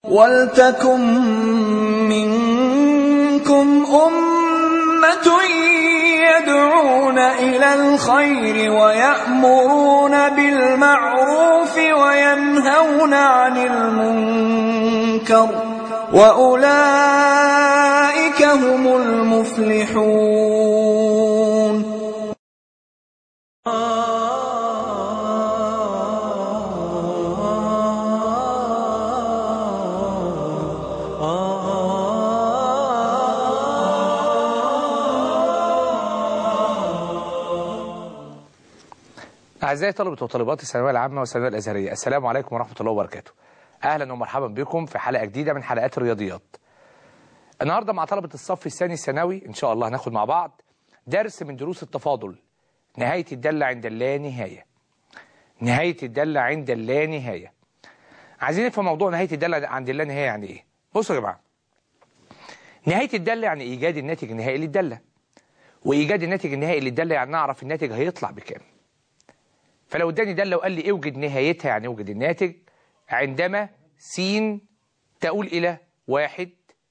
وَلْتَكُن مِّنكُمْ أُمَّةٌ يَدْعُونَ إِلَى الْخَيْرِ وَيَأْمُرُونَ بِالْمَعْرُوفِ وَيَنْهَوْنَ عَنِ الْمُنكَرِ ۚ وَأُولَٰئِكَ هُمُ الْمُفْلِحُونَ أعزائي طلبة وطالبات الثانوية العامة والثانوية الأزهرية السلام عليكم ورحمة الله وبركاته أهلا ومرحبا بكم في حلقة جديدة من حلقات الرياضيات النهاردة مع طلبة الصف الثاني الثانوي إن شاء الله هناخد مع بعض درس من دروس التفاضل نهاية الدالة عند اللا نهاية نهاية الدالة عند اللا نهاية عايزين نفهم موضوع نهاية الدالة عند اللا نهاية يعني إيه بصوا يا جماعة نهاية الدالة يعني إيجاد الناتج النهائي للدالة وإيجاد الناتج النهائي للدالة يعني نعرف الناتج هيطلع بكام فلو اداني دالة وقال لي اوجد نهايتها يعني اوجد الناتج عندما س تؤول إلى واحد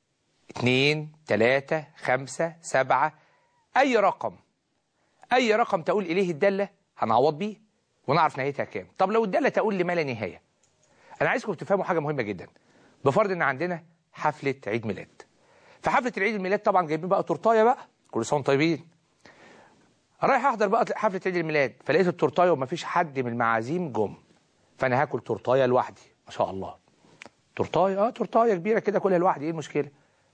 اتنين تلاتة خمسة سبعة أي رقم أي رقم تؤول إليه الدالة هنعوض بيه ونعرف نهايتها كام طب لو الدالة تؤول لما لا نهاية أنا عايزكم تفهموا حاجة مهمة جدا بفرض إن عندنا حفلة عيد ميلاد في حفلة العيد الميلاد طبعا جايبين بقى تورتايه بقى كل سنة وانتم طيبين رايح احضر بقى حفله عيد الميلاد فلقيت التورتايه ومفيش حد من المعازيم جم فانا هاكل تورتايه لوحدي ما شاء الله تورتايه اه تورتايه كبيره كده كلها لوحدي ايه المشكله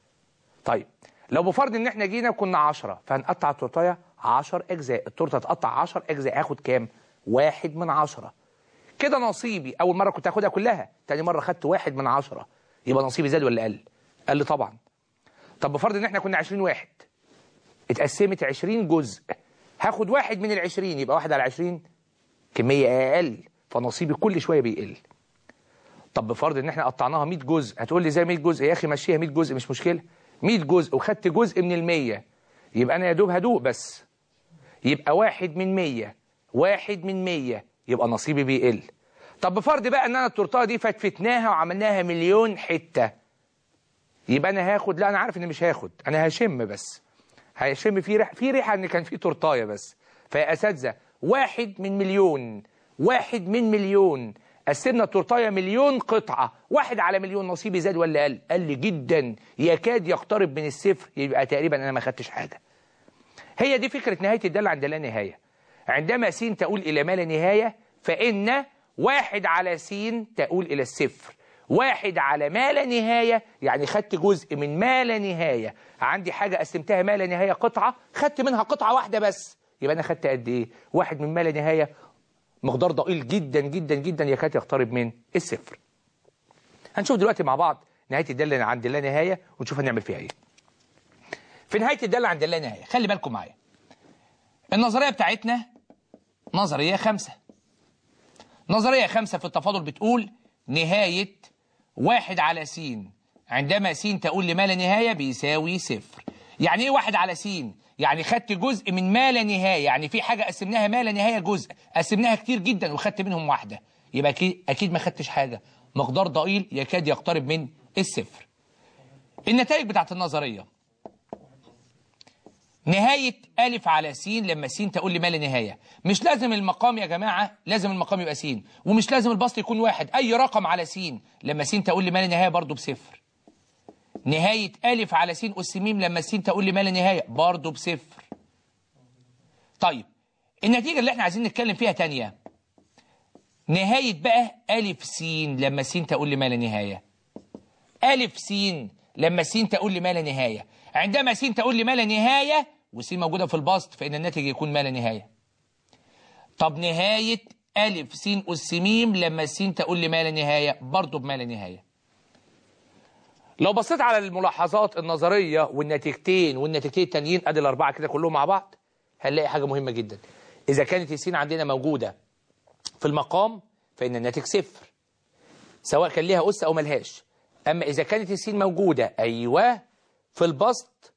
طيب لو بفرض ان احنا جينا كنا 10 فهنقطع التورتايه 10 اجزاء التورته تقطع 10 اجزاء هاخد كام واحد من عشرة كده نصيبي اول مره كنت هاخدها كلها تاني مره خدت واحد من عشرة يبقى نصيبي زاد ولا قل قل طبعا طب بفرض ان احنا كنا 20 واحد اتقسمت 20 جزء هاخد واحد من العشرين يبقى واحد على عشرين كمية أقل فنصيبي كل شوية بيقل طب بفرض ان احنا قطعناها 100 جزء هتقول لي زي 100 جزء يا اخي مشيها 100 جزء مش مشكلة 100 جزء وخدت جزء من المية يبقى انا يا دوب هدوق بس يبقى واحد من 100 واحد من 100 يبقى نصيبي بيقل طب بفرض بقى ان انا التورتاه دي فتفتناها وعملناها مليون حتة يبقى انا هاخد لا انا عارف اني مش هاخد انا هشم بس هيشم في ريحه في ريحه ان كان في تورتايه بس فيا اساتذه واحد من مليون واحد من مليون قسمنا التورتايه مليون قطعه واحد على مليون نصيبي زاد ولا قل قل جدا يكاد يقترب من الصفر يبقى تقريبا انا ما خدتش حاجه هي دي فكره نهايه الداله عند لا نهايه عندما س تؤول الى ما لا نهايه فان واحد على س تؤول الى الصفر واحد على ما لا نهاية يعني خدت جزء من ما لا نهاية عندي حاجة قسمتها ما لا نهاية قطعة خدت منها قطعة واحدة بس يبقى أنا خدت قد إيه واحد من ما لا نهاية مقدار ضئيل جدا جدا جدا يكاد يقترب من الصفر هنشوف دلوقتي مع بعض نهاية الدالة عند لا نهاية ونشوف هنعمل فيها إيه في نهاية الدالة عند لا نهاية خلي بالكم معايا النظرية بتاعتنا نظرية خمسة نظرية خمسة في التفاضل بتقول نهاية واحد على س عندما س تقول لما لا نهاية بيساوي صفر يعني ايه واحد على س يعني خدت جزء من ما لا نهاية يعني في حاجة قسمناها ما لا نهاية جزء قسمناها كتير جدا وخدت منهم واحدة يبقى أكيد, أكيد ما خدتش حاجة مقدار ضئيل يكاد يقترب من الصفر النتائج بتاعت النظرية نهاية ألف على س لما س تقول لي ما لا نهاية مش لازم المقام يا جماعة لازم المقام يبقى س ومش لازم البسط يكون واحد أي رقم على س لما س تقول لي ما لا نهاية برضه بصفر نهاية ألف على س أس م لما س تقول لي ما لا نهاية برضه بصفر طيب النتيجة اللي احنا عايزين نتكلم فيها تانية نهاية بقى ألف س لما س تقول لي ما لا نهاية ألف س لما س تقول لي ما لا نهاية عندما س تقول لي ما لا نهاية وس موجودة في البسط فإن الناتج يكون ما لا نهاية طب نهاية ألف س أس م لما س تقول لي ما لا نهاية برضه بما لا نهاية لو بصيت على الملاحظات النظرية والنتيجتين والنتيجتين التانيين ادي الأربعة كده كلهم مع بعض هنلاقي حاجة مهمة جدا إذا كانت السين عندنا موجودة في المقام فإن الناتج صفر سواء كان ليها أس أو ملهاش أما إذا كانت السين موجودة أيوه في البسط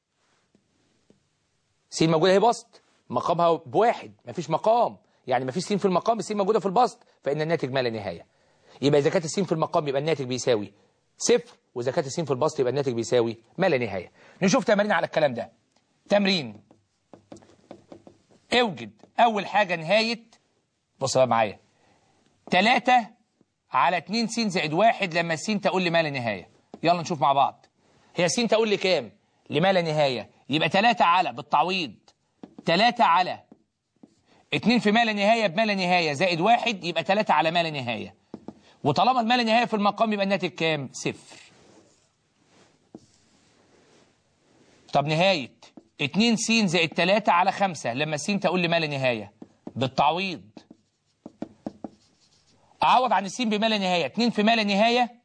س موجودة هي بسط مقامها بواحد مفيش مقام يعني مفيش س في المقام الس موجودة في البسط فإن الناتج ما لا نهاية يبقى إذا كانت الس في المقام يبقى الناتج بيساوي صفر واذا كانت السين في البسط يبقى الناتج بيساوي ما لا نهايه نشوف تمارين على الكلام ده تمرين اوجد اول حاجه نهايه بص بقى معايا 3 على 2 س زائد 1 لما الس تقول لي ما لا نهايه يلا نشوف مع بعض هي س تقول لي كام لما لا نهايه يبقى 3 على بالتعويض 3 على 2 في ما لا نهايه بما لا نهايه زائد 1 يبقى 3 على ما لا نهايه وطالما الما لا نهايه في المقام يبقى الناتج كام صفر طب نهايه 2 س زائد 3 على 5 لما الس تقول لي ما لا نهايه بالتعويض اعوض عن السين بما لا نهايه 2 في ما لا نهايه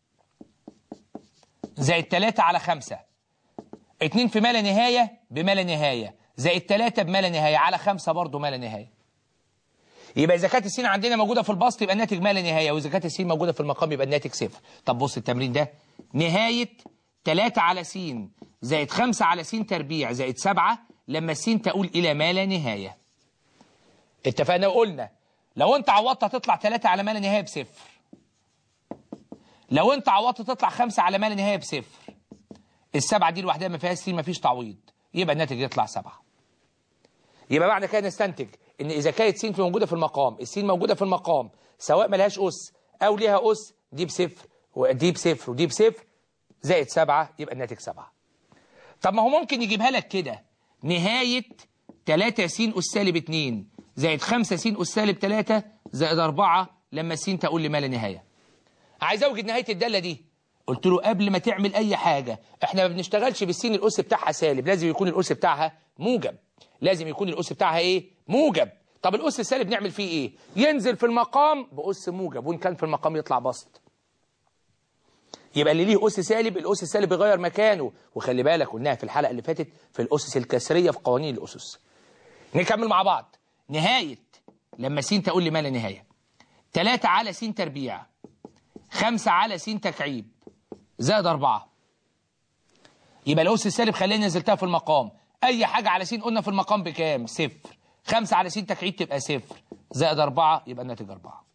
زائد 3 على 5 2 في ما لا نهايه بما لا نهايه زائد 3 بما لا نهايه على 5 برضه ما لا نهايه يبقى اذا كانت السين عندنا موجوده في البسط يبقى الناتج ما لا نهايه واذا كانت السين موجوده في المقام يبقى الناتج صفر طب بص التمرين ده نهايه 3 على س زائد 5 على س تربيع زائد 7 لما السين تقول الى ما لا نهايه اتفقنا وقلنا لو انت عوضت هتطلع 3 على ما لا نهايه بصفر لو انت عوضت تطلع 5 على ما لا نهايه بصفر السبعه دي لوحدها ما فيهاش سين ما فيش تعويض يبقى الناتج يطلع 7 يبقى معنى كده نستنتج ان اذا كانت س موجوده في المقام السين موجوده في المقام سواء ما لهاش اس او ليها اس دي بصفر ودي بصفر ودي بصفر زائد 7 يبقى الناتج 7 طب ما هو ممكن يجيبها لك كده نهايه 3 س اس سالب 2 زائد 5 س اس سالب 3 زائد 4 لما الس تقول لي ما لا نهايه عايز اوجد نهايه الداله دي قلت له قبل ما تعمل اي حاجه احنا ما بنشتغلش بالسين الاس بتاعها سالب لازم يكون الاس بتاعها موجب لازم يكون الاس بتاعها ايه موجب طب الاس السالب نعمل فيه ايه ينزل في المقام باس موجب وان كان في المقام يطلع بسط يبقى اللي ليه اس سالب الاس السالب يغير مكانه وخلي بالك قلناها في الحلقه اللي فاتت في الاسس الكسريه في قوانين الاسس نكمل مع بعض نهايه لما س تقول لي ما لا نهايه 3 على س تربيع 5 على س تكعيب زائد 4 يبقى الاس السالب خلينا نزلتها في المقام اي حاجه على س قلنا في المقام بكام صفر 5 على س تكعيب تبقى صفر زائد 4 يبقى الناتج 4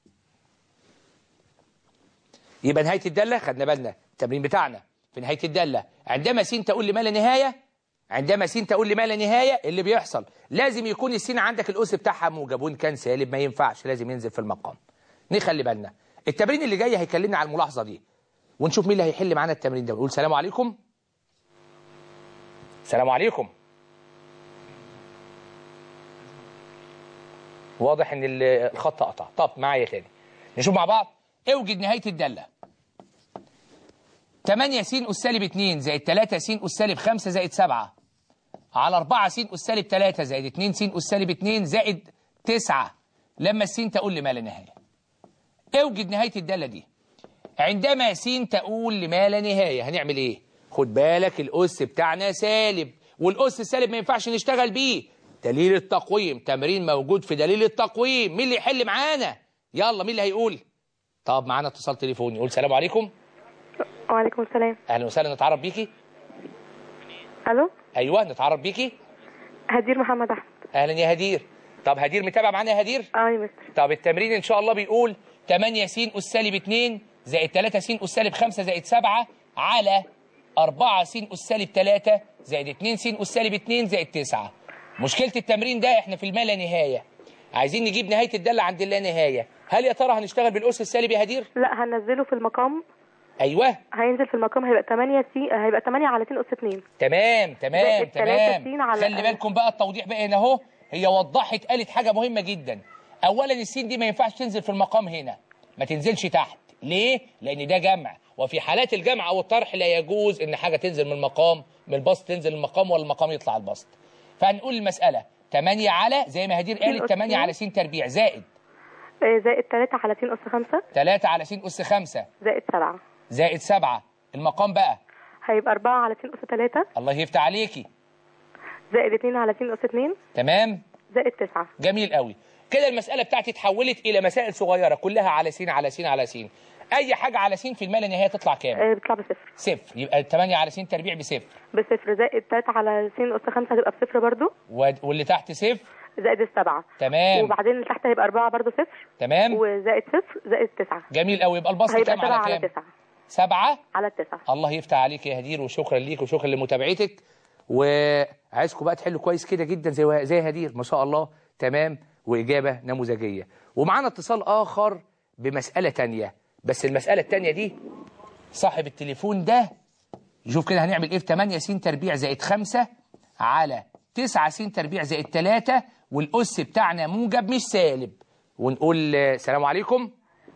يبقى نهايه الداله خدنا بالنا التمرين بتاعنا في نهايه الداله عندما س تقول لي ما لا نهايه عندما س تقول لي ما لا نهايه اللي بيحصل لازم يكون السين عندك الاس بتاعها موجب وان كان سالب ما ينفعش لازم ينزل في المقام نخلي بالنا التمرين اللي جاي هيكلمنا على الملاحظه دي ونشوف مين اللي هيحل معانا التمرين ده ونقول سلام عليكم سلام عليكم واضح ان ال- الخط قطع طب معايا تاني نشوف مع بعض اوجد نهايه الداله 8 س اس سالب 2 زائد 3 س اس سالب 5 زائد 7 على 4 س اس سالب 3 زائد 2 س اس سالب 2 زائد 9 لما السين تقول لما لا نهايه اوجد نهايه الداله دي عندما س تقول لما لا نهايه هنعمل ايه خد بالك الاس بتاعنا سالب والاس السالب ما ينفعش نشتغل بيه دليل التقويم تمرين موجود في دليل التقويم مين اللي يحل معانا يلا مين اللي هيقول طب معانا اتصال تليفوني يقول سلام عليكم وعليكم السلام اهلا وسهلا نتعرف بيكي الو ايوه نتعرف بيكي هدير محمد احمد اهلا يا هدير طب هدير متابع معانا يا هدير اه يا مستر طب التمرين ان شاء الله بيقول 8 س اس سالب 2 زائد 3 س اس سالب 5 زائد 7 على 4 س اس سالب 3 زائد 2 س اس سالب 2 زائد 9 مشكله التمرين ده احنا في الما لا نهايه عايزين نجيب نهايه الداله عند اللا نهايه هل يا ترى هنشتغل بالاس السالب يا هدير لا هنزله في المقام ايوه هينزل في المقام هيبقى 8 سي هيبقى 8 على 2 اس 2 تمام تمام زائد تلاتة تمام س على خلي الأقل. بالكم بقى التوضيح بقى هنا اهو هي وضحت قالت حاجه مهمه جدا اولا السين دي ما ينفعش تنزل في المقام هنا ما تنزلش تحت ليه لان ده جمع وفي حالات الجمع او الطرح لا يجوز ان حاجه تنزل من المقام من البسط تنزل المقام ولا المقام يطلع البسط فهنقول المساله 8 على زي ما هدير قالت أس 8 على س تربيع زائد آه، زائد 3 على 2 اس 5 3 على س اس 5 زائد 7 زائد 7 المقام بقى هيبقى 4 على 2 اس 3 الله يفتح عليكي زائد 2 على 2 اس 2 تمام زائد 9 جميل قوي كده المسألة بتاعتي اتحولت إلى مسائل صغيرة كلها على س على س على س أي حاجة على س في المال النهاية تطلع كام؟ آه، بيطلع بصفر صفر يبقى 8 على س تربيع بصفر بصفر زائد 3 على 2 اس 5 هتبقى بصفر برضو و- واللي تحت صفر زائد السبعة تمام وبعدين اللي تحت هيبقى 4 برضو صفر تمام وزائد صفر زائد 9 جميل قوي يبقى البسط هيبقى كام 7 على على كام؟ 9 سبعة على التسعة الله يفتح عليك يا هدير وشكرا ليك وشكرا لمتابعتك وعايزكم بقى تحلوا كويس كده جدا زي زي هدير ما شاء الله تمام وإجابة نموذجية ومعانا اتصال آخر بمسألة تانية بس المسألة التانية دي صاحب التليفون ده يشوف كده هنعمل ايه في 8 س تربيع زائد 5 على 9 س تربيع زائد 3 والأس بتاعنا موجب مش سالب ونقول آه، سلام عليكم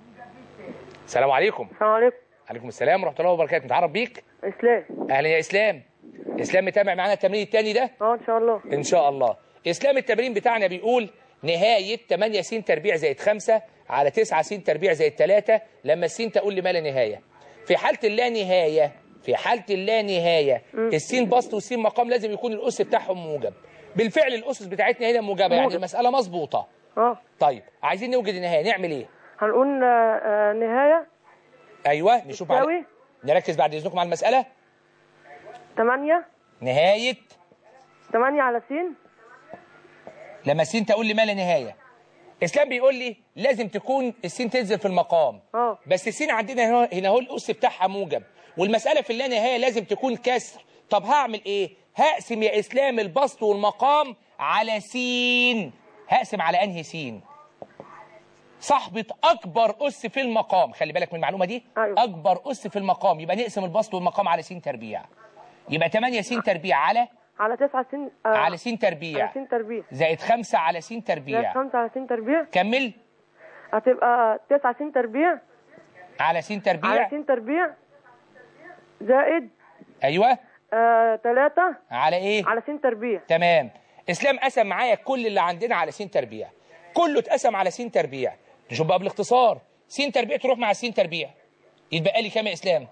سلام عليكم السلام عليكم عليكم السلام ورحمة الله وبركاته نتعرف بيك اسلام اهلا يا اسلام اسلام متابع معانا التمرين الثاني ده اه ان شاء الله ان شاء الله اسلام التمرين بتاعنا بيقول نهايه 8 س تربيع زائد 5 على 9 س تربيع زائد 3 لما السين تقول لي ما لا نهايه في حاله اللا نهايه في حاله اللا نهايه السين بسط والسين مقام لازم يكون الاس بتاعهم موجب بالفعل الاسس بتاعتنا هنا موجبه يعني موجب. المساله مظبوطه اه طيب عايزين نوجد النهايه نعمل ايه هنقول آه، آه، نهاية ايوه نشوف تساوي على... نركز بعد اذنكم على المساله 8 نهايه 8 على س لما السين تقول لي ما لا نهايه اسلام بيقول لي لازم تكون السين تنزل في المقام اه بس السين عندنا هنا هنا هو الاس بتاعها موجب والمساله في اللا نهايه لازم تكون كسر طب هعمل ايه هقسم يا اسلام البسط والمقام على سين هقسم على انهي سين صاحبة أكبر أس في المقام خلي بالك من المعلومة دي أيوة. أكبر أس في المقام يبقى نقسم البسط والمقام على س تربيع يبقى 8 س تربيع على على 9 س آه، على س تربيع على س تربيع زائد 5 على س زائد تربيع 5 على س تربيع كمل هتبقى 9 س تربيع على س تربيع على س تربيع زائد ايوه 3 على ايه على س تربيع تمام اسلام قسم معايا كل اللي عندنا على س تربيع كله اتقسم على س تربيع نشوف بقى بالاختصار س تربيع تروح مع س تربيع يتبقى لي كام يا اسلام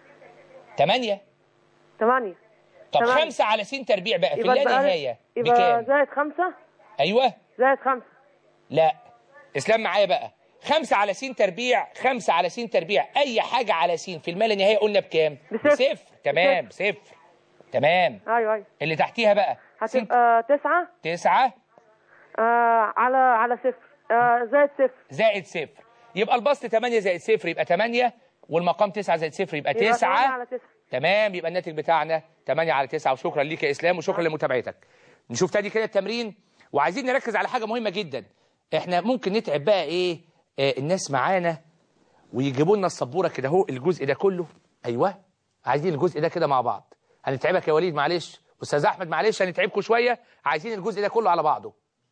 8 8 طب تمام. 5 على س تربيع بقى في يبقى اللا بقى- نهايه يبقى بكام زائد 5 ايوه زائد 5 لا اسلام معايا بقى 5 على س تربيع 5 على س تربيع اي حاجه على س في المال النهائي قلنا بكام بصفر. بصفر تمام بصفر تمام ايوه ايوه اللي تحتيها بقى س هتبقى 9 9 آه على على صفر آه زائد صفر زائد صفر يبقى البسط 8 زائد صفر يبقى 8 والمقام 9 زائد صفر يبقى يبقى 8 9 على 9 تمام يبقى الناتج بتاعنا 8 على 9 وشكرا ليك يا اسلام وشكرا لمتابعتك نشوف تاني كده التمرين وعايزين نركز على حاجه مهمه جدا احنا ممكن نتعب بقى ايه آه الناس معانا ويجيبوا لنا السبوره كده اهو الجزء ده كله ايوه عايزين الجزء ده كده مع بعض هنتعبك يا وليد معلش استاذ احمد معلش هنتعبكم شويه عايزين الجزء ده كله على بعضه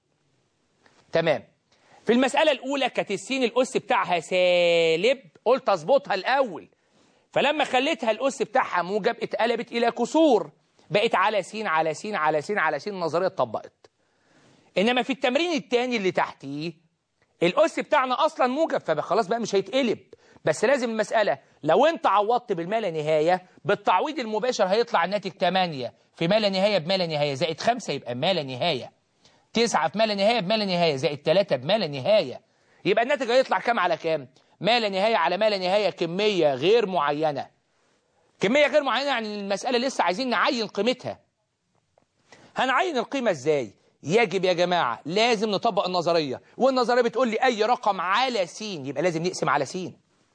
تمام في المسألة الأولى كانت السين الأس بتاعها سالب قلت أظبطها الأول فلما خليتها الأس بتاعها موجب اتقلبت إلى كسور بقت على س على س على س على س النظرية اتطبقت إنما في التمرين الثاني اللي تحتيه الأس بتاعنا أصلا موجب فخلاص بقى مش هيتقلب بس لازم المسألة لو أنت عوضت بالما لا نهاية بالتعويض المباشر هيطلع الناتج 8 في ما لا نهاية بما لا نهاية زائد 5 يبقى ما لا نهاية تسعة في ما لا نهاية بما لا نهاية زائد ثلاثة بما لا نهاية يبقى الناتج هيطلع كام على كام؟ ما لا نهاية على ما لا نهاية كمية غير معينة كمية غير معينة يعني المسألة لسه عايزين نعين قيمتها هنعين القيمة ازاي؟ يجب يا جماعة لازم نطبق النظرية والنظرية بتقول لي أي رقم على س يبقى لازم نقسم على س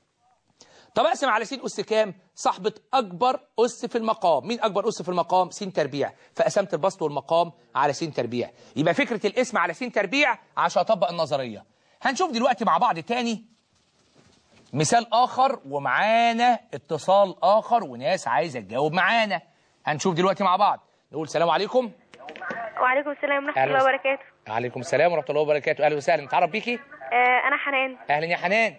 طب اقسم على س أس كام؟ صاحبة أكبر أس في المقام مين أكبر أس في المقام؟ س تربيع فقسمت البسط والمقام على س تربيع يبقى فكرة الاسم على س تربيع عشان أطبق النظرية هنشوف دلوقتي مع بعض تاني مثال آخر ومعانا اتصال آخر وناس عايزة تجاوب معانا هنشوف دلوقتي مع بعض نقول سلام عليكم وعليكم السلام ورحمة أهلا الله وسهلا. وبركاته عليكم السلام ورحمة الله وبركاته أهلا وسهلا نتعرف بيكي آه أنا حنان اهلا يا حنان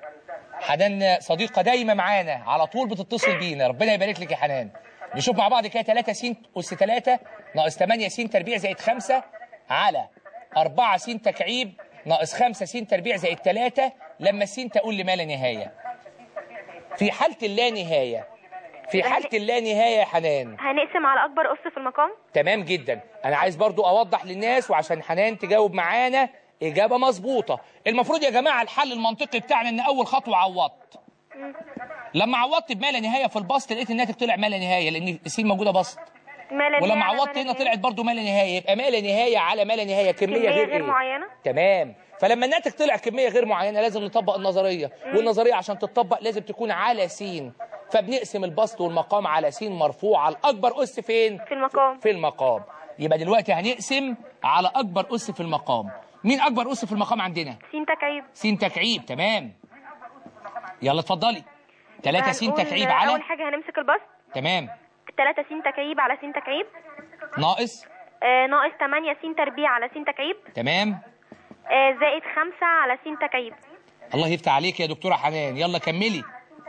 حنان صديقه دايما معانا على طول بتتصل بينا ربنا يبارك لك يا حنان نشوف مع بعض كده 3 س اس 3 ناقص 8 س تربيع زائد 5 على 4 س تكعيب ناقص 5 س تربيع زائد 3 لما الس تقول لما لا نهايه في حاله اللا نهايه في حاله اللا نهايه يا حنان هنقسم على أكبر أس في المقام تمام جدا انا عايز برضو اوضح للناس وعشان حنان تجاوب معانا اجابه مظبوطه المفروض يا جماعه الحل المنطقي بتاعنا ان اول خطوه عوضت لما عوضت بما لا نهايه في البسط لقيت الناتج طلع ما لا نهايه لان السين موجوده بسط ما لا ولما نهاية على عوضت ما لا هنا نهاية. طلعت برضو ما لا نهايه يبقى ما لا نهايه على ما لا نهايه كميه, كمية غير, غير إيه؟ معينة. تمام فلما الناتج طلع كميه غير معينه لازم نطبق النظريه والنظريه عشان تطبق لازم تكون على س فبنقسم البسط والمقام على س مرفوع على الاكبر اس فين في المقام في المقام يبقى دلوقتي هنقسم على اكبر اس في المقام مين اكبر اس في المقام عندنا س تكعيب س تكعيب تمام يلا اتفضلي 3 س هنقول تكعيب أول على حاجة هنمسك البسط تمام 3 س تكعيب على س تكعيب ناقص آه ناقص 8 س تربيع على س تكعيب تمام آه زائد 5 على س تكعيب الله يفتح عليك يا دكتوره حنان يلا كملي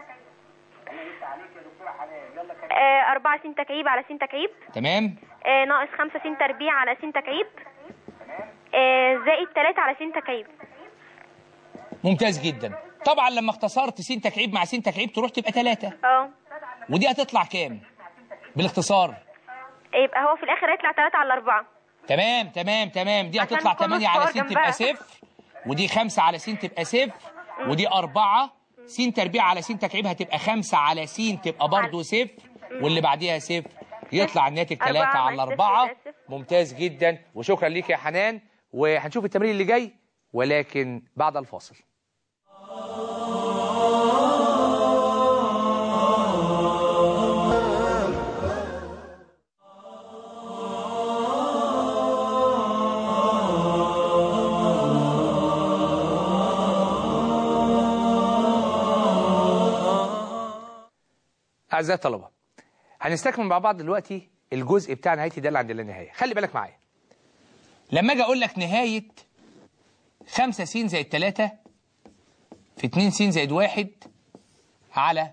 آه 4 س تكعيب على س تكعيب تمام آه ناقص 5 س تربيع على س تكعيب آه زائد 3 على س تكعيب ممتاز جدا طبعا لما اختصرت س تكعيب مع س تكعيب تروح تبقى 3 اه ودي هتطلع كام بالاختصار يبقى هو في الاخر هيطلع 3 على 4 تمام تمام تمام دي عشان هتطلع كله 8 على س صفار تبقى جنبها. صفر ودي 5 على س تبقى صفر ودي 4 س تربيع على س تكعيب هتبقى 5 على س تبقى برضه صفر واللي بعديها صفر يطلع الناتج 3 أربعة على مع صفر 4 يبقى صفر. ممتاز جدا وشكرا ليك يا حنان وهنشوف التمرين اللي جاي ولكن بعد الفاصل أعزائي الطلبة هنستكمل مع بعض دلوقتي الجزء بتاع نهاية الدالة عند اللا نهاية خلي بالك معايا لما أجي أقول لك نهاية 5 س زائد 3 في 2 س زائد 1 على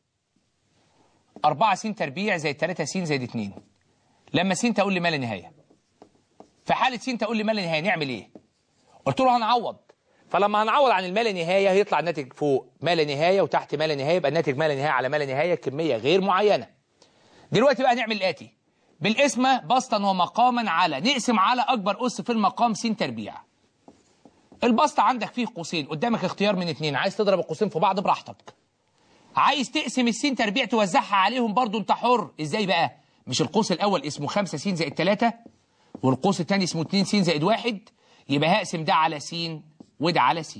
4 س تربيع زائد 3 س زائد 2 لما س تقول لي ما لا نهاية في حالة س تقول لي ما لا نهاية نعمل إيه؟ قلت له هنعوض فلما هنعوض عن الما لا نهايه هيطلع الناتج فوق ما لا نهايه وتحت ما لا نهايه يبقى الناتج ما لا نهايه على ما لا نهايه كميه غير معينه. دلوقتي بقى نعمل الاتي بالقسمه بسطا ومقاما على نقسم على اكبر اس في المقام س تربيع. البسط عندك فيه قوسين قدامك اختيار من اتنين عايز تضرب القوسين في بعض براحتك. عايز تقسم السين تربيع توزعها عليهم برضو انت حر ازاي بقى؟ مش القوس الاول اسمه 5 س زائد 3 والقوس الثاني اسمه 2 س زائد 1 يبقى هقسم ده على س وده على س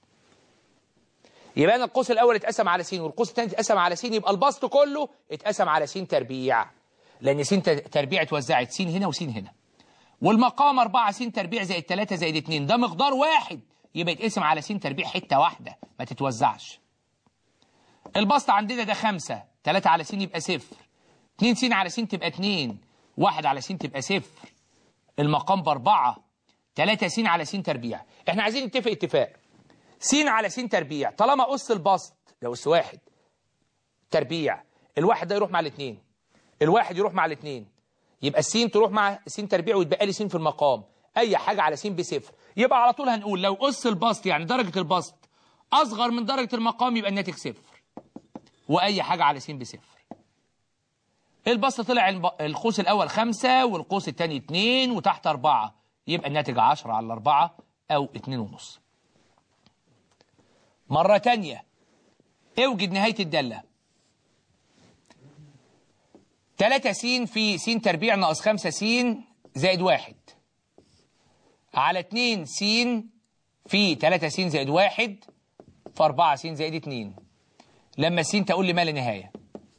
يبقى انا القوس الاول اتقسم على س والقوس الثاني اتقسم على س يبقى البسط كله اتقسم على س تربيع لان س ت- تربيع اتوزعت س هنا وس هنا والمقام 4 س تربيع زائد 3 زائد 2 ده مقدار واحد يبقى يتقسم على س تربيع حته واحده ما تتوزعش البسط عندنا ده 5 3 على س يبقى صفر 2 س على س تبقى 2 1 على س تبقى صفر المقام بأربعة 3 س على س تربيع احنا عايزين نتفق اتفاق س على س تربيع طالما أس البسط ده أس واحد تربيع الواحد ده يروح مع الاثنين الواحد يروح مع الاثنين يبقى السين تروح مع س تربيع ويتبقى لي س في المقام أي حاجة على س بصفر يبقى على طول هنقول لو أس البسط يعني درجة البسط أصغر من درجة المقام يبقى الناتج صفر وأي حاجة على س بصفر البسط طلع الب- القوس الأول خمسة والقوس الثاني اتنين وتحت أربعة يبقى الناتج عشرة على أربعة أو اتنين ونص مرة تانية اوجد نهاية الدالة تلاتة س في س تربيع ناقص خمسة س زائد واحد على اتنين س في تلاتة س زائد واحد في أربعة س زائد اتنين لما س تقول لي ما لا نهاية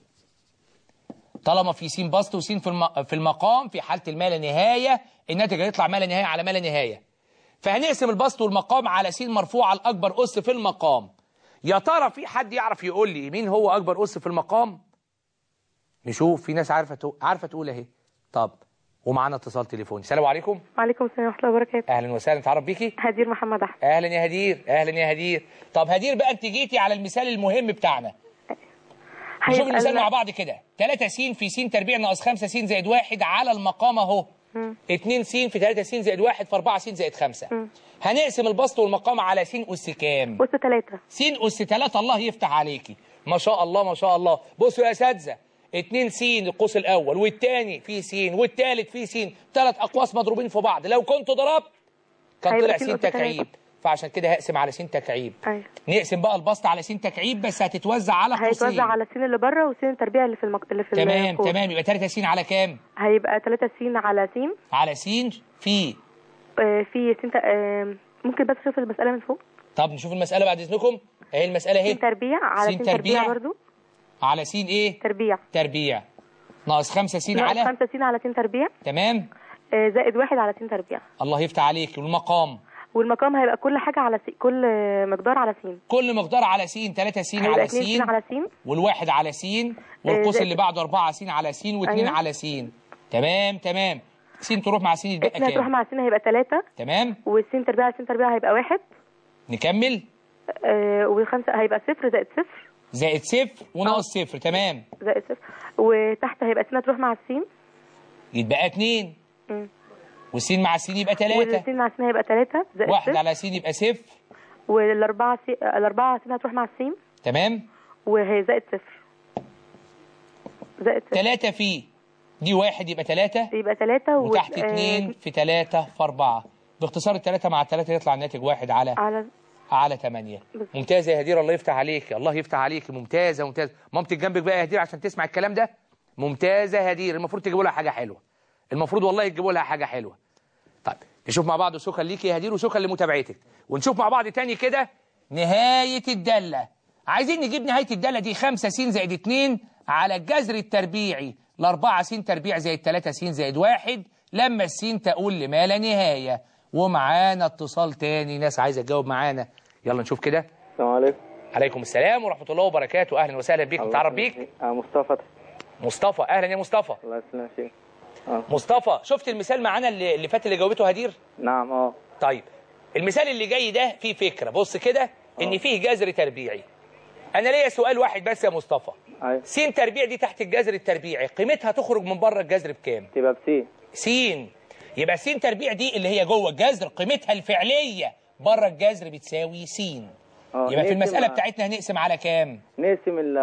طالما في س بسط وس في الم- في المقام في حالة الما لا نهاية الناتج هيطلع ما لا نهاية على ما لا نهاية فهنقسم البسط والمقام على س مرفوع على الأكبر أس في المقام يا ترى في حد يعرف يقول لي مين هو أكبر أس في المقام نشوف في ناس عارفة تقول عارفة تقول أهي طب ومعانا اتصال تليفوني السلام عليكم وعليكم السلام ورحمة الله وبركاته أهلا وسهلا تعرف بيكي هدير محمد أحمد أهلا يا هدير أهلا يا هدير طب هدير بقى أنت جيتي على المثال المهم بتاعنا نشوف هيبقى المثال ال- مع بعض كده 3 س في س تربيع ناقص 5 س زائد 1 على المقام اهو 2 س في 3 س زائد 1 في 4 س زائد 5 هنقسم البسط والمقام على س أس كام؟ بص ثلاثة س أس 3 الله يفتح عليكي ما شاء الله ما شاء الله بصوا يا أساتذة 2 س القوس الأول والثاني في س والثالث في س ثلاث أقواس مضروبين في بعض لو كنت ضربت كان هيبقى طلع س س أس تكعيب فعشان كده هقسم على س تكعيب ايوه نقسم بقى البسط على س تكعيب بس هتتوزع على قوسين هيتوزع على السين اللي بره والسين التربيع اللي في المك... اللي في تمام القوس. تمام يبقى 3 س على كام هيبقى 3 سين على سين على س في آه، في سين ت... آه، ممكن بس اشوف المسألة من فوق طب نشوف المسألة بعد إذنكم اهي المسألة اهي سين تربيع على سين سين تربيع. تربيع برضو على س ايه تربيع تربيع ناقص 5 س ناقص على 5 سين على سين تربيع تمام آه، زائد واحد على سين تربيع الله يفتح عليك والمقام والمقام هيبقى كل حاجة على سين كل آه، مقدار على سين كل مقدار على س 3 س هيبقى على 2 سين س على سين والواحد على س والقوس زائد- اللي بعده 4 س على س و2 أيوة. على س تمام تمام س تروح مع س يتبقى اتنين هتروح كام مع سين هيبقى 3 تمام والسين تربيع على سين تربيع هيبقى واحد نكمل آه، والخمسة هيبقى صفر زائد صفر زائد صفر وناقص صفر تمام زائد صفر وتحت هيبقى سين هتروح مع السين يتبقى 2 مم. والسين مع السين يبقى 3 والسين مع السين هيبقى 3 زائد واحد صفر على س يبقى صفر والأربعة سي... الأربعة سين هتروح مع السين تمام وهي زائد صفر زائد صفر 3 في دي واحد يبقى 3 يبقى 3 وتحت 2 في 3 في 4 باختصار الثلاثة مع الثلاثة يطلع الناتج واحد على على على 8 بالظبط. ممتازة يا هدير الله يفتح عليك الله يفتح عليك ممتازة ممتازة مامتك جنبك بقى يا هدير عشان تسمع الكلام ده ممتازة يا هدير المفروض تجيبوا لها حاجة حلوة المفروض والله تجيبوا لها حاجة حلوة طيب نشوف مع بعض وشكرا ليك يا هدير وشكرا لمتابعتك ونشوف مع بعض تاني كده نهاية الدالة عايزين نجيب نهاية الدالة دي 5 س زائد 2 على الجذر التربيعي ل 4 س تربيع زائد 3 س زائد 1 لما السين تقول لما لا نهاية ومعانا اتصال تاني ناس عايزة تجاوب معانا يلا نشوف كده السلام عليكم عليكم السلام ورحمة الله وبركاته أهلا وسهلا بيك نتعرف بيك آه مصطفى مصطفى أهلا يا مصطفى الله يسلمك فيك آه. مصطفى شفت المثال معانا اللي, اللي فات اللي جاوبته هدير نعم اه طيب المثال اللي جاي ده فيه فكرة بص كده إن فيه جذر تربيعي أنا ليا سؤال واحد بس يا مصطفى ايوه س تربيع دي تحت الجذر التربيعي قيمتها تخرج من بره الجذر بكام تبقى بسي س يبقى س تربيع دي اللي هي جوه الجذر قيمتها الفعلية بره الجذر بتساوي س اه يبقى في نقسم- المسألة بتاعتنا هنقسم على كام نقسم ال-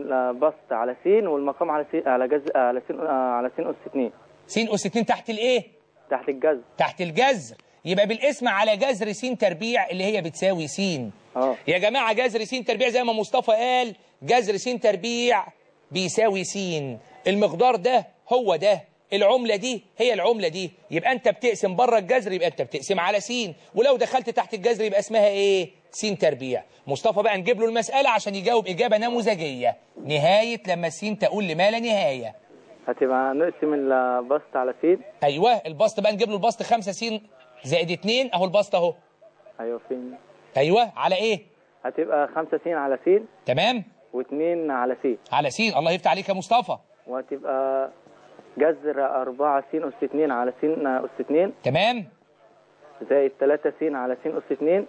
البسط على سين والمقام على سين على جز على سين آه، على سين اس 2 س أس 2 تحت الإيه تحت الجذر تحت الجذر يبقى بالاسم على جذر س تربيع اللي هي بتساوي س اه يا جماعة جذر س تربيع زي ما مصطفى قال جذر س تربيع بيساوي س المقدار ده هو ده العملة دي هي العملة دي يبقى انت بتقسم بره الجذر يبقى انت بتقسم على س ولو دخلت تحت الجذر يبقى اسمها ايه س تربيع مصطفى بقى نجيب له المسألة عشان يجاوب إجابة نموذجية نهاية لما الس تقول لما لا نهاية هتبقى نقسم البسط على سين ايوه البسط بقى نجيب له البسط 5 س زائد 2 اهو البسط اهو ايوه فين ايوه على ايه هتبقى 5 سين على سين تمام و2 على سين على س الله يفتح عليك يا مصطفى وهتبقى جذر 4 سين اس 2 على سين اس 2 تمام زائد 3 سين على سين اس 2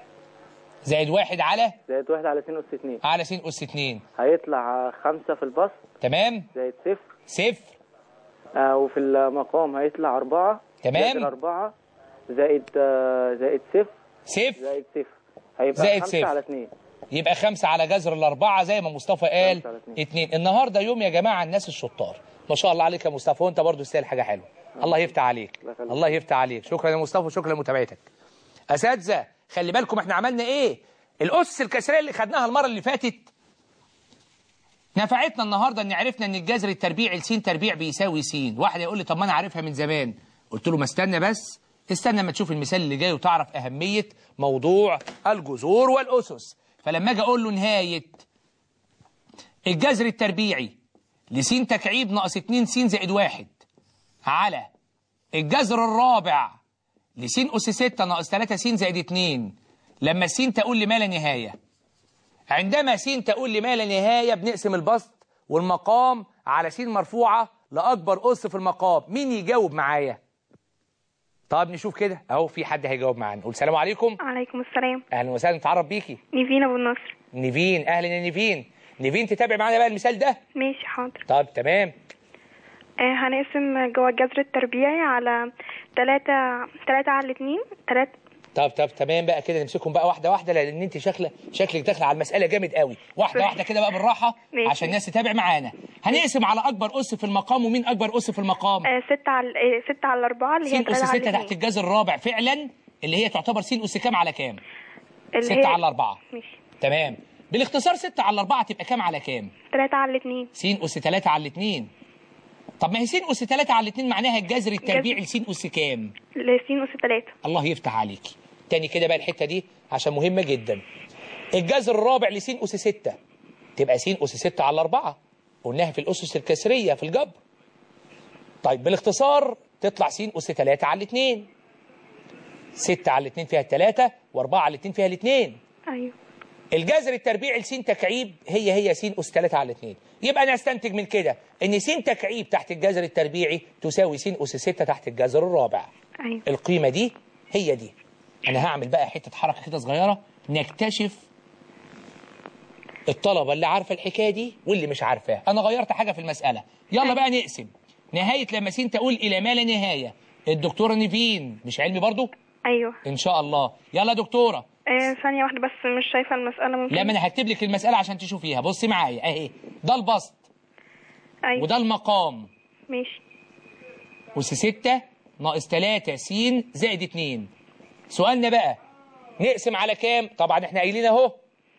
زائد واحد على زائد 1 على سين اس 2 على س أس 2 هيطلع 5 في البسط تمام زائد صفر صفر آه وفي المقام هيطلع أربعة تمام. زائد أربعة زائد آه زائد صفر صفر زائد صفر هيبقى زائد خمسة صفر. على اتنين يبقى خمسة على جذر الأربعة زي ما مصطفى قال خمسة على اتنين. اتنين النهاردة يوم يا جماعة الناس الشطار ما شاء الله عليك يا مصطفى وانت برضو تستاهل حاجة حلوة الله يفتح عليك الله يخليك. الله يفتح عليك شكرا يا مصطفى شكرا لمتابعتك أساتذة خلي بالكم احنا عملنا ايه الأس الكسرية اللي خدناها المرة اللي فاتت نفعتنا النهارده ان عرفنا ان الجذر التربيعي لسين تربيع بيساوي س واحد يقول لي طب ما انا عارفها من زمان قلت له ما استنى بس استنى ما تشوف المثال اللي جاي وتعرف اهميه موضوع الجذور والاسس فلما اجي اقول له نهايه الجذر التربيعي لسين تكعيب ناقص 2 س زائد 1 على الجذر الرابع لسين أس 6 ناقص 3 س زائد 2 لما السين تقول لما لا نهاية عندما س تقول لما لا نهاية بنقسم البسط والمقام على س مرفوعة لأكبر أس في المقام مين يجاوب معايا طب نشوف كده أهو في حد هيجاوب معانا نقول السلام عليكم عليكم السلام أهلا وسهلا نتعرف بيكي نيفين ابو النصر نيفين أهلا يا نيفين نيفين تتابع معانا بقى المثال ده ماشي حاضر طب تمام آه هنقسم جوه الجذر التربيعي على تلاتة تلاتة على اتنين تلاتة طب طب تمام بقى كده نمسكهم بقى واحدة واحدة لأن أنت شكلك شكلك داخلة على المسألة جامد قوي واحدة واحدة كده بقى بالراحة ماشي. عشان الناس تتابع معانا هنقسم على أكبر أس في المقام ومين أكبر أس في المقام آه ستة على آه ستة على أربعة اللي هي سين أس تلاتة على 6 تحت اتنين الجذر الرابع فعلا اللي هي تعتبر س أس كام على كام اللي 6 هي على 4 ماشي تمام بالاختصار 6 على 4 تبقى كام على كام 3 على الاتنين س أس 3 على 2 طب ما هي س أس 3 على 2 معناها الجذر التربيعي لس أس كام لسين أس 3 الله يفتح عليكي تاني كده بقى الحتة دي عشان مهمة جدا الجذر الرابع لس أس 6 تبقى س أس 6 على 4 قلناها في الأسس الكسرية في الجبر طيب بالاختصار تطلع س أس 3 على 2 6 على 2 فيها 3 و4 على 2 فيها 2 أيوه الجذر التربيعي لس تكعيب هي هي س أس 3 على 2 يبقى أنا أستنتج من كده إن س تكعيب تحت الجذر التربيعي تساوي س أس 6 تحت الجذر الرابع أيوه القيمة دي هي دي أنا هعمل بقى حتة حركة كده صغيرة نكتشف الطلبة اللي عارفة الحكاية دي واللي مش عارفاها أنا غيرت حاجة في المسألة يلا بقى نقسم نهاية لما س تقول إلى ما لا نهاية الدكتورة نيفين مش علمي برضو أيوه إن شاء الله يلا يا دكتورة آه ثانية واحدة بس مش شايفة المسألة ممكن لا ما أنا هكتب لك المسألة عشان تشوفيها بصي معايا أهي ده البسط أيوه وده المقام ماشي أس 6 ناقص 3 س زائد 2 سؤالنا بقى نقسم على كام؟ طبعا احنا قايلين اهو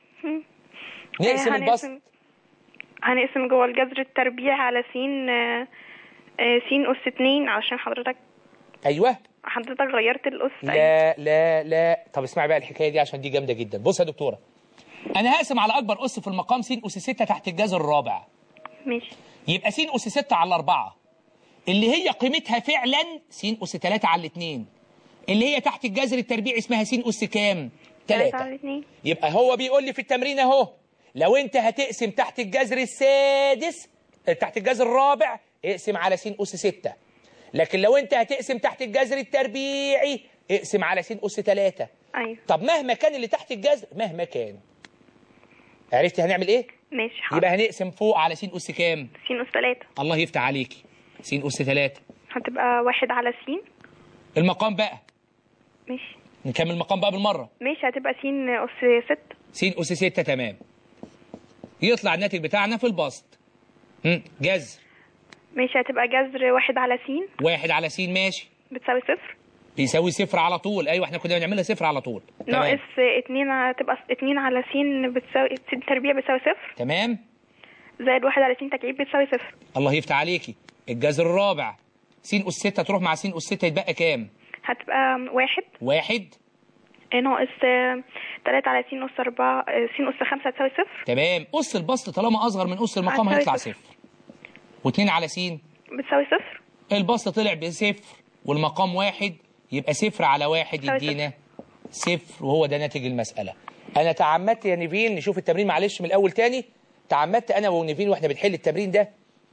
نقسم آه، البسط هنقسم هنقسم جوه الجذر التربيع على سين آه، آه، سين أس اتنين علشان حضرتك ايوه حضرتك غيرت الأس لا لا لا طب اسمعي بقى الحكايه دي عشان دي جامده جدا بص يا دكتوره انا هقسم على اكبر اس في المقام س اس 6 تحت الجذر الرابع ماشي يبقى س اس 6 على 4 اللي هي قيمتها فعلا س اس 3 على 2 اللي هي تحت الجذر التربيعي اسمها س اس كام؟ تلاتة على 3 اتنين يبقى هو بيقول لي في التمرين اهو لو انت هتقسم تحت الجذر السادس اه، تحت الجذر الرابع اقسم على س اس 6 لكن لو انت هتقسم تحت الجذر التربيعي اقسم على س اس 3 أيوه طب مهما كان اللي تحت الجذر مهما كان عرفتي هنعمل ايه ماشي حاضر يبقى هنقسم فوق على س اس كام سين أس تلاتة الله يفتح عليكي س اس 3 هتبقى واحد على سين المقام بقى ماشي نكمل المقام بقى بالمره ماشي هتبقى سين أس ستة س أس 6 تمام يطلع الناتج بتاعنا في البسط هم، جذر ماشي هتبقى جذر واحد على سين واحد على س ماشي بتساوي صفر بيساوي صفر على طول ايوه احنا كنا بنعملها صفر على طول تمام ناقص اتنين هتبقى اتنين على سين بتساوي سين تربيع بتساوي صفر تمام زائد واحد على سين تكعيب بتساوي صفر الله يفتح عليكي الجذر الرابع س أس 6 تروح مع س أس 6 يتبقى كام هتبقى واحد واحد ناقص آه، تلاتة على سين أس أربعة آه، سين أس خمسة هتساوي صفر تمام أس البسط طالما أصغر من أس المقام هتساوي هيطلع صفر. صفر واتنين على س بتساوي صفر البسط طلع بصفر والمقام واحد يبقى صفر على واحد يساوي يدينا صفر وهو ده ناتج المسألة أنا تعمدت يا نيفين نشوف التمرين معلش من الأول تاني تعمدت أنا ونيفين وإحنا بنحل التمرين ده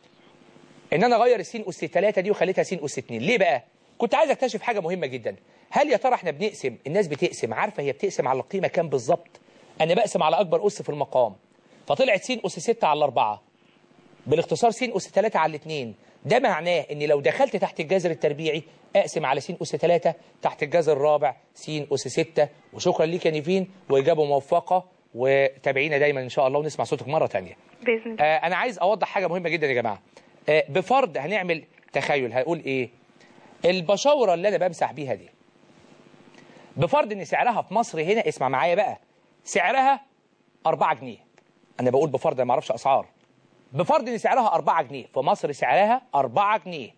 إن أنا أغير السين أس 3 دي وخليتها سين أس 2 ليه بقى؟ كنت عايز أكتشف حاجة مهمة جدا هل يا ترى إحنا بنقسم الناس بتقسم عارفة هي بتقسم على القيمة كام بالظبط؟ أنا بقسم على أكبر أس في المقام فطلعت سين أس 6 على 4 بالاختصار س أس 3 على 2 ده معناه ان لو دخلت تحت الجذر التربيعي اقسم على س أس 3 تحت الجذر الرابع س أس 6 وشكرا ليك يا نيفين واجابه موفقه وتابعينا دايما ان شاء الله ونسمع صوتك مره ثانيه بإذن الله آه انا عايز اوضح حاجه مهمه جدا يا جماعه آه بفرض هنعمل تخيل هقول ايه البشاوره اللي انا بمسح بيها دي بفرض ان سعرها في مصر هنا اسمع معايا بقى سعرها 4 جنيه انا بقول بفرض انا ما اعرفش اسعار بفرض ان سعرها 4 جنيه في مصر سعرها 4 جنيه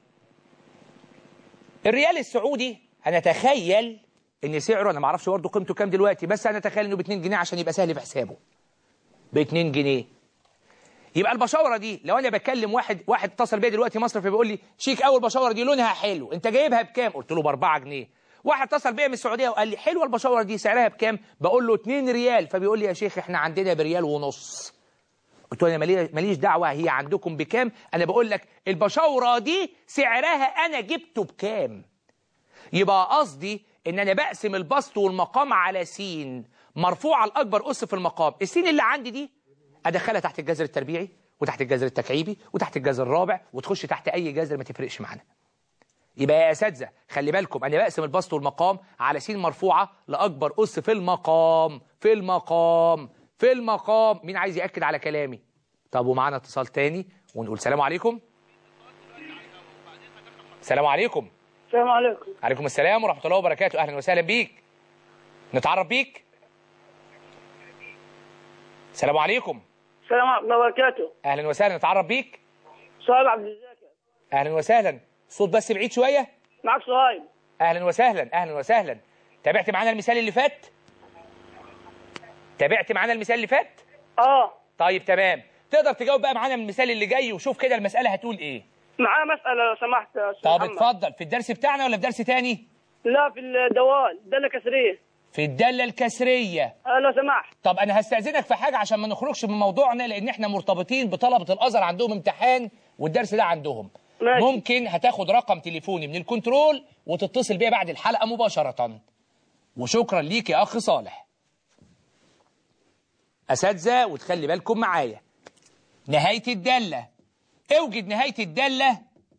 الريال السعودي هنتخيل ان سعره انا ما اعرفش برضه قيمته كام دلوقتي بس هنتخيل انه ب 2 جنيه عشان يبقى سهل في حسابه ب 2 جنيه يبقى البشاوره دي لو انا بكلم واحد واحد اتصل بيا دلوقتي مصر فبيقول لي شيك اول بشاوره دي لونها حلو انت جايبها بكام قلت له ب 4 جنيه واحد اتصل بيا من السعوديه وقال لي حلوه البشاوره دي سعرها بكام بقول له 2 ريال فبيقول لي يا شيخ احنا عندنا بريال ونص قلت له انا مالي- ماليش دعوه هي عندكم بكام انا بقول لك البشاوره دي سعرها انا جبته بكام يبقى قصدي ان انا بقسم البسط والمقام على س مرفوع على الاكبر اس في المقام السين اللي عندي دي ادخلها تحت الجذر التربيعي وتحت الجذر التكعيبي وتحت الجذر الرابع وتخش تحت اي جذر ما تفرقش معانا يبقى يا اساتذه خلي بالكم انا بقسم البسط والمقام على س مرفوعه لاكبر اس في المقام في المقام في المقام مين عايز ياكد على كلامي طب ومعانا اتصال تاني ونقول سلام عليكم سلام عليكم السلام عليكم عليكم السلام ورحمه الله وبركاته اهلا وسهلا بيك نتعرف بيك السلام عليكم السلام ورحمة الله وبركاته اهلا وسهلا نتعرف بيك صهيب عبد الزاكر اهلا وسهلا صوت بس بعيد شويه معك صهيب اهلا وسهلا اهلا وسهلا تابعت معانا المثال اللي فات تابعت معانا المثال اللي فات اه طيب تمام تقدر تجاوب بقى معانا من المثال اللي جاي وشوف كده المساله هتقول ايه معاه مسألة لو سمحت يا أستاذ طب محمد. اتفضل في الدرس بتاعنا ولا في درس تاني لا في الدوال دالة كسرية في الداله الكسريه آه لو سمحت طب انا هستاذنك في حاجه عشان ما نخرجش من موضوعنا لان احنا مرتبطين بطلبه الازهر عندهم امتحان والدرس ده عندهم ماشي. ممكن هتاخد رقم تليفوني من الكنترول وتتصل بيا بعد الحلقه مباشره وشكرا ليك يا اخ صالح اساتذه وتخلي بالكم معايا نهايه الداله اوجد نهايه الداله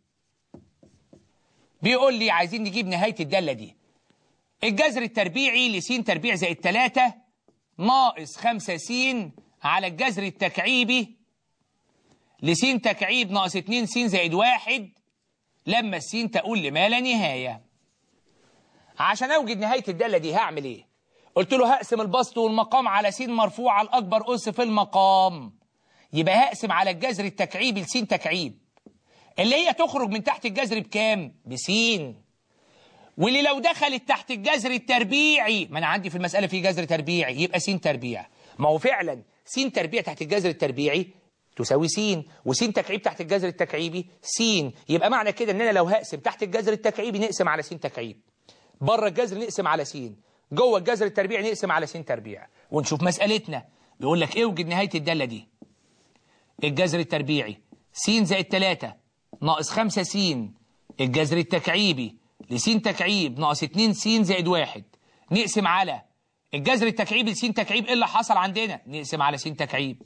بيقول لي عايزين نجيب نهايه الداله دي الجذر التربيعي لس تربيع زائد 3 ناقص 5 س على الجذر التكعيبي لس تكعيب ناقص 2 س زائد 1 لما السين تقول لما لا نهاية عشان أوجد نهاية الدالة دي هعمل إيه؟ قلت له هقسم البسط والمقام على س مرفوع على الأكبر أس في المقام يبقى هقسم على الجذر التكعيبي لس تكعيب اللي هي تخرج من تحت الجذر بكام؟ بسين واللي لو دخلت تحت الجذر التربيعي ما انا عندي في المساله في جذر تربيعي يبقى س تربيع ما هو فعلا س تربيع تحت الجذر التربيعي تساوي س وس تكعيب تحت الجذر التكعيبي س يبقى معنى كده ان انا لو هقسم تحت الجذر التكعيبي نقسم على س تكعيب بره الجذر نقسم على س جوه الجذر التربيعي نقسم على س تربيع ونشوف مسالتنا بيقول لك اوجد نهايه الداله دي الجذر التربيعي س زائد 3 ناقص 5 س الجذر التكعيبي لس تكعيب ناقص 2 س زائد 1 نقسم على الجذر التكعيبي لس تكعيب ايه اللي حصل عندنا نقسم على س تكعيب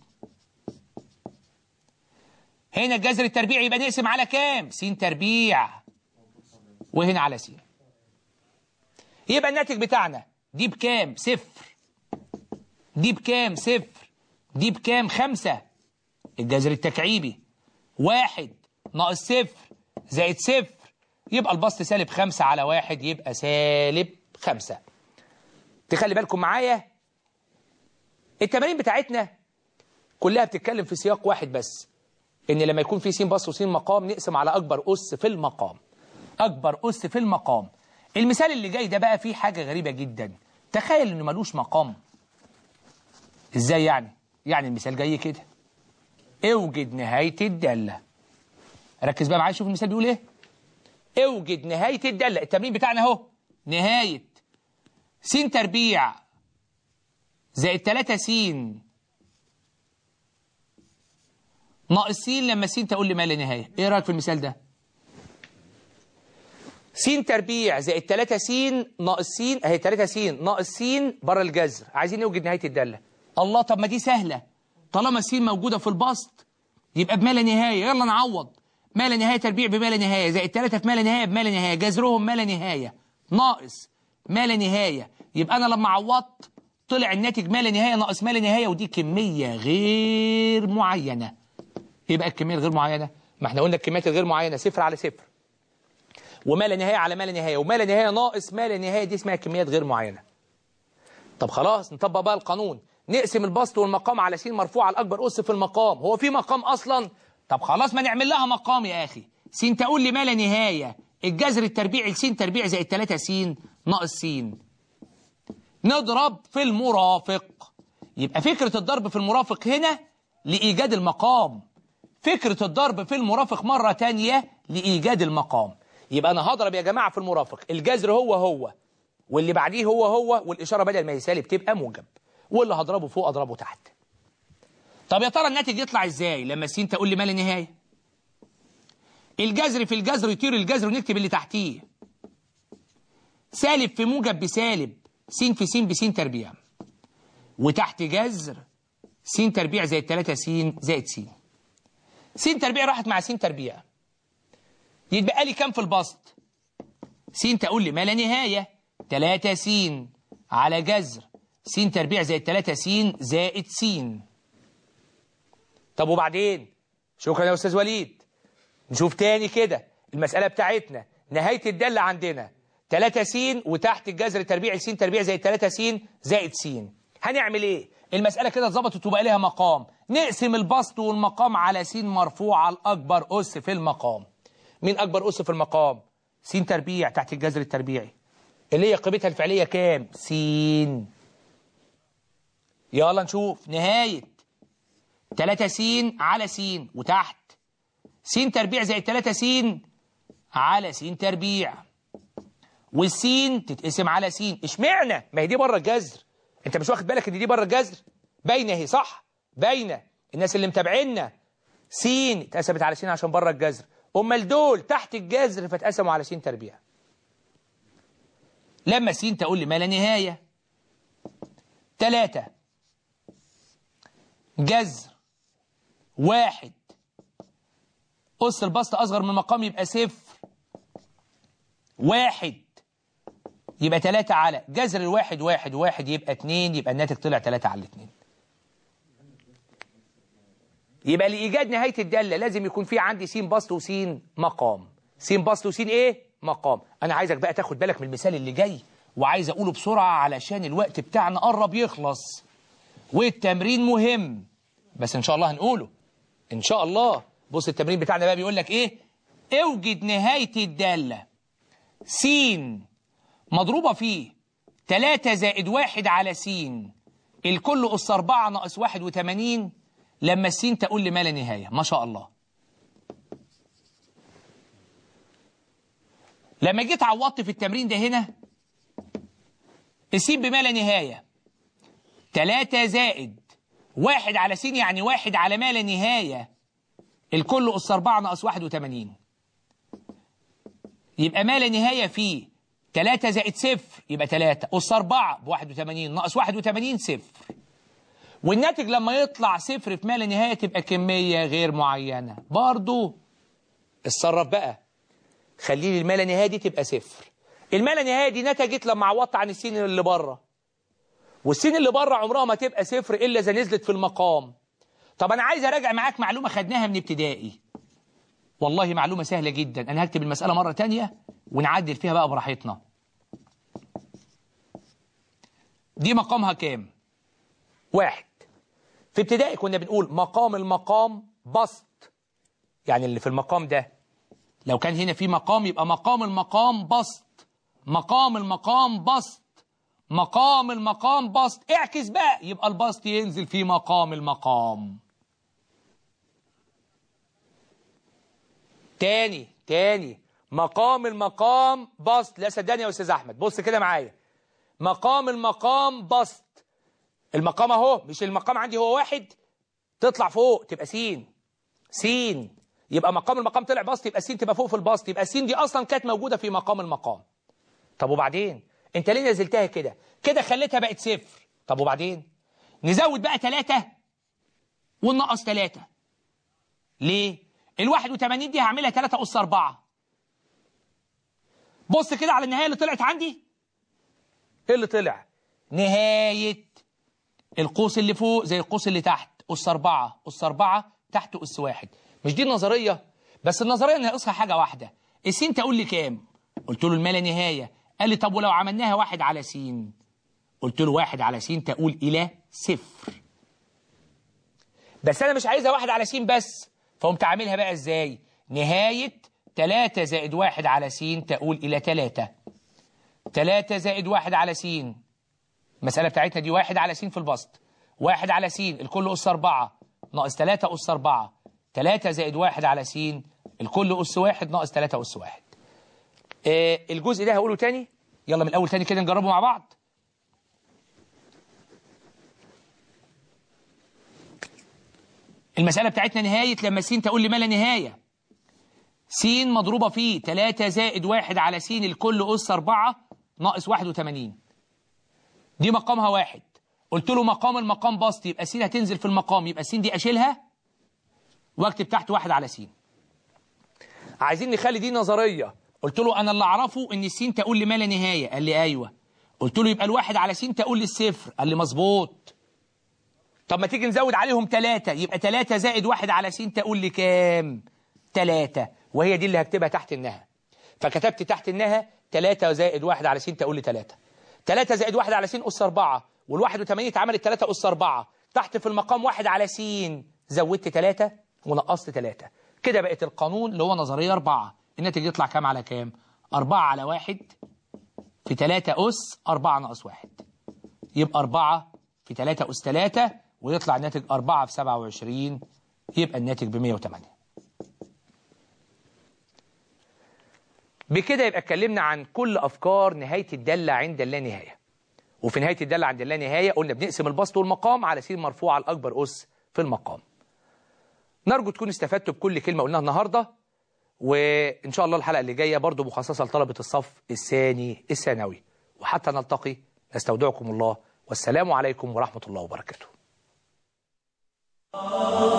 هنا الجذر التربيعي يبقى نقسم على كام س تربيع وهنا على س يبقى الناتج بتاعنا دي بكام صفر دي بكام صفر دي بكام خمسة الجذر التكعيبي واحد ناقص صفر زائد صفر يبقى البسط سالب خمسة على واحد يبقى سالب خمسة تخلي بالكم معايا التمارين بتاعتنا كلها بتتكلم في سياق واحد بس ان لما يكون في س بسط وس مقام نقسم على اكبر اس في المقام اكبر اس في المقام المثال اللي جاي ده بقى فيه حاجة غريبة جدا تخيل انه ملوش مقام ازاي يعني يعني المثال جاي كده اوجد نهاية الدالة ركز بقى معايا شوف المثال بيقول ايه اوجد نهاية الدالة التمرين بتاعنا اهو نهاية س تربيع زائد 3 س ناقص س لما س تقول لي ما لا نهاية ايه رأيك في المثال ده س تربيع زائد 3 س ناقص س اهي 3 س ناقص س بره الجذر عايزين نوجد نهاية الدالة الله طب ما دي سهلة طالما س موجودة في البسط يبقى بما لا نهاية يلا نعوض ما لا نهاية تربيع بما لا نهاية زائد 3 في ما لا نهاية بما لا نهاية جذرهم ما لا نهاية ناقص ما لا نهاية يبقى أنا لما عوضت طلع الناتج ما لا نهاية ناقص ما لا نهاية ودي كمية غير معينة ايه بقى الكمية الغير معينة ما احنا قلنا الكميات الغير معينة صفر على صفر وما لا نهاية على ما لا نهاية وما لا نهاية ناقص ما لا نهاية دي اسمها كميات غير معينة طب خلاص نطبق بقى القانون نقسم البسط والمقام على س مرفوع على الأكبر أس في المقام هو في مقام أصلا طب خلاص ما نعمل لها مقام يا أخي س تقول لي ما لا نهاية الجذر التربيعي لس تربيع زائد 3 س ناقص س نضرب في المرافق يبقى فكرة الضرب في المرافق هنا لإيجاد المقام فكرة الضرب في المرافق مرة تانية لإيجاد المقام يبقى أنا هضرب يا جماعة في المرافق الجذر هو هو واللي بعديه هو هو والإشارة بدل ما هي سالب تبقى موجب واللي هضربه فوق أضربه تحت طب يا ترى الناتج يطلع إزاي لما السين تقول لي ما لا نهاية الجذر في الجذر يطير الجذر ونكتب اللي تحتيه سالب في موجب بسالب س في س بس تربيع وتحت جذر س تربيع زائد 3 س زائد س س تربيع راحت مع س تربيع يتبقى لي كام في البسط س تقول لي ما لا نهاية 3 س على جذر س تربيع زائد 3 س زائد س طب وبعدين شكرا يا أستاذ وليد نشوف تاني كده المسألة بتاعتنا نهاية الدالة عندنا 3 س وتحت الجذر التربيعي س تربيع زي 3 س زائد س هنعمل ايه المسألة كده اتظبطت وبقى لها مقام نقسم البسط والمقام على س مرفوع على الأكبر أس في المقام مين أكبر أس في المقام س تربيع تحت الجذر التربيعي اللي هي قيمتها الفعلية كام س يلا نشوف نهاية 3 س على س وتحت س تربيع زائد 3 س على س تربيع والسين تتقسم على س اشمعنى ما هي دي بره الجذر انت مش واخد بالك ان دي بره الجذر باينه اهي صح باينه الناس اللي متابعينا س اتقسمت على س عشان بره الجذر امال دول تحت الجذر فاتقسموا على س تربيع لما س تقول لي ما لا نهايه 3 جذر واحد أس البسط أصغر من المقام يبقى صفر واحد يبقى تلاتة على جذر الواحد واحد واحد يبقى اتنين يبقى الناتج طلع تلاتة على الاتنين يبقى لإيجاد نهاية الدالة لازم يكون في عندي س بسط وس مقام س بسط وس إيه؟ مقام أنا عايزك بقى تاخد بالك من المثال اللي جاي وعايز أقوله بسرعة علشان الوقت بتاعنا قرب يخلص والتمرين مهم بس إن شاء الله هنقوله إن شاء الله بص التمرين بتاعنا بقى بيقول لك إيه اوجد نهاية الدالة س مضروبة في 3 زائد 1 على س الكل أس 4 ناقص 81 لما السين تقول لي ما لا نهاية ما شاء الله لما جيت عوضت في التمرين ده هنا السين بما لا نهاية 3 زائد 1 على س يعني 1 على ما لا نهاية الكل أس 4 ناقص 81 يبقى ما لا نهاية فيه 3 زائد صفر يبقى 3 أس 4 ب 81 ناقص 81 صفر والناتج لما يطلع صفر في ما لا نهاية تبقى كمية غير معينة برضو اتصرف بقى خلي لي الما لا نهاية دي تبقى صفر الما لا نهاية دي نتجت لما عوضت عن السين اللي بره والسين اللي بره عمرها ما تبقى صفر إلا إذا نزلت في المقام طب أنا عايز أراجع معاك معلومة خدناها من ابتدائي والله معلومة سهلة جدا أنا هكتب المسألة مرة تانية ونعدل فيها بقى براحتنا دي مقامها كام واحد في ابتدائي كنا بنقول مقام المقام بسط يعني اللي في المقام ده لو كان هنا في مقام يبقى مقام المقام بسط مقام المقام بسط مقام المقام بسط اعكس بقى يبقى البسط ينزل في مقام المقام تاني تاني مقام المقام بسط لا صدقني يا استاذ احمد بص كده معايا مقام المقام بسط المقام اهو مش المقام عندي هو واحد تطلع فوق تبقى سين سين يبقى مقام المقام طلع بسط يبقى سين تبقى فوق في البسط يبقى السين دي اصلا كانت موجوده في مقام المقام طب وبعدين انت ليه نزلتها كده كده خليتها بقت صفر طب وبعدين نزود بقى ثلاثة وننقص ثلاثة ليه ال 81 دي هعملها 3 أس 4 بص كده على النهاية اللي طلعت عندي ايه اللي طلع نهاية القوس اللي فوق زي القوس اللي تحت أس 4 أس 4 تحت أس 1 مش دي النظرية بس النظرية ناقصها حاجة واحدة السين تقول لي كام قلت له الملا نهاية قال لي طب ولو عملناها واحد على س قلت له واحد على س تقول إلى صفر بس أنا مش عايزها واحد على س بس فقمت عاملها بقى إزاي نهاية 3 زائد واحد على س تقول إلى 3 3 زائد واحد على س المسألة بتاعتنا دي واحد على س في البسط واحد على س الكل أس 4 ناقص 3 أس 4 3 زائد واحد على س الكل أس واحد ناقص 3 أس واحد آه الجزء ده هقوله تاني يلا من الأول تاني كده نجربه مع بعض المسألة بتاعتنا نهاية لما س تقول لي ما لا نهاية س مضروبة في 3 زائد واحد على س الكل أس 4 ناقص 81 دي مقامها واحد قلت له مقام المقام بسط يبقى س هتنزل في المقام يبقى س دي أشيلها واكتب تحت واحد على س عايزين نخلي دي نظرية قلت له أنا اللي أعرفه إن السين تقول لي ما لا نهاية قال لي أيوة قلت له يبقى الواحد على س تقول لي الصفر قال لي مظبوط طب ما تيجي نزود عليهم ثلاثة يبقى ثلاثة زائد واحد على س تقول لي كام ثلاثة وهي دي اللي هكتبها تحت النها فكتبت تحت النها 3 زائد 1 على س تقول لي 3 3 زائد 1 على س أس 4 وال 81 اتعملت 3 أس 4 تحت في المقام 1 على س زودت 3 ونقصت 3 كده بقت القانون اللي هو نظرية 4 الناتج يطلع كام على كام 4 على 1 في 3 أس 4 ناقص 1 يبقى 4 في 3 أس 3 ويطلع الناتج 4 في 27 يبقى الناتج ب 108 بكده يبقى اتكلمنا عن كل أفكار نهاية الدالة عند اللانهاية وفي نهاية الدالة عند اللانهاية قلنا بنقسم البسط والمقام على س مرفوع على الأكبر أس في المقام نرجو تكونوا استفدتوا بكل كلمة قلناها النهاردة وإن شاء الله الحلقة اللي جاية برضو مخصصة لطلبة الصف الثاني الثانوي وحتى نلتقي نستودعكم الله والسلام عليكم ورحمة الله وبركاته